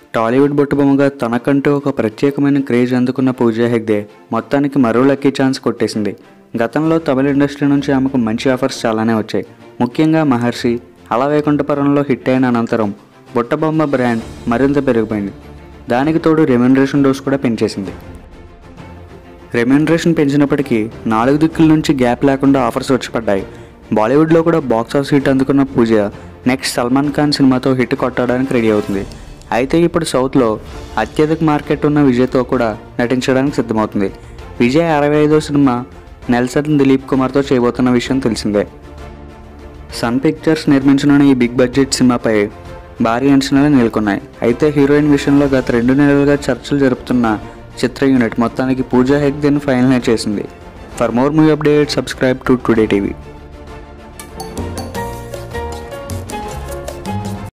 టాలీవుడ్ బొట్టుబొమ్మగా తనకంటూ ఒక ప్రత్యేకమైన క్రేజ్ అందుకున్న పూజా హెగ్డే మొత్తానికి మరో లక్కీ ఛాన్స్ కొట్టేసింది గతంలో తమిళ ఇండస్ట్రీ నుంచి ఆమెకు మంచి ఆఫర్స్ చాలానే వచ్చాయి ముఖ్యంగా మహర్షి అలా వైకుంఠపురంలో హిట్ అయిన అనంతరం బుట్టబొమ్మ బ్రాండ్ మరింత పెరిగిపోయింది దానికి తోడు రెమ్యునరేషన్ డోస్ కూడా పెంచేసింది రెమ్యునరేషన్ పెంచినప్పటికీ నాలుగు దిక్కుల నుంచి గ్యాప్ లేకుండా ఆఫర్స్ వచ్చి పడ్డాయి బాలీవుడ్లో కూడా బాక్స్ ఆఫీస్ హిట్ అందుకున్న పూజ నెక్స్ట్ సల్మాన్ ఖాన్ సినిమాతో హిట్ కొట్టడానికి రెడీ అవుతుంది అయితే ఇప్పుడు సౌత్లో అత్యధిక మార్కెట్ ఉన్న విజయ్తో కూడా నటించడానికి సిద్ధమవుతుంది విజయ్ అరవై ఐదో సినిమా నెల్సన్ దిలీప్ కుమార్తో చేయబోతున్న విషయం తెలిసిందే సన్ పిక్చర్స్ నిర్మించనున్న ఈ బిగ్ బడ్జెట్ సినిమాపై భారీ అంచనాలు నెలకొన్నాయి అయితే హీరోయిన్ విషయంలో గత రెండు నెలలుగా చర్చలు జరుపుతున్న చిత్ర యూనిట్ మొత్తానికి పూజా హెగ్దేని ఫైనల్ చేసింది for more movie update subscribe to today TV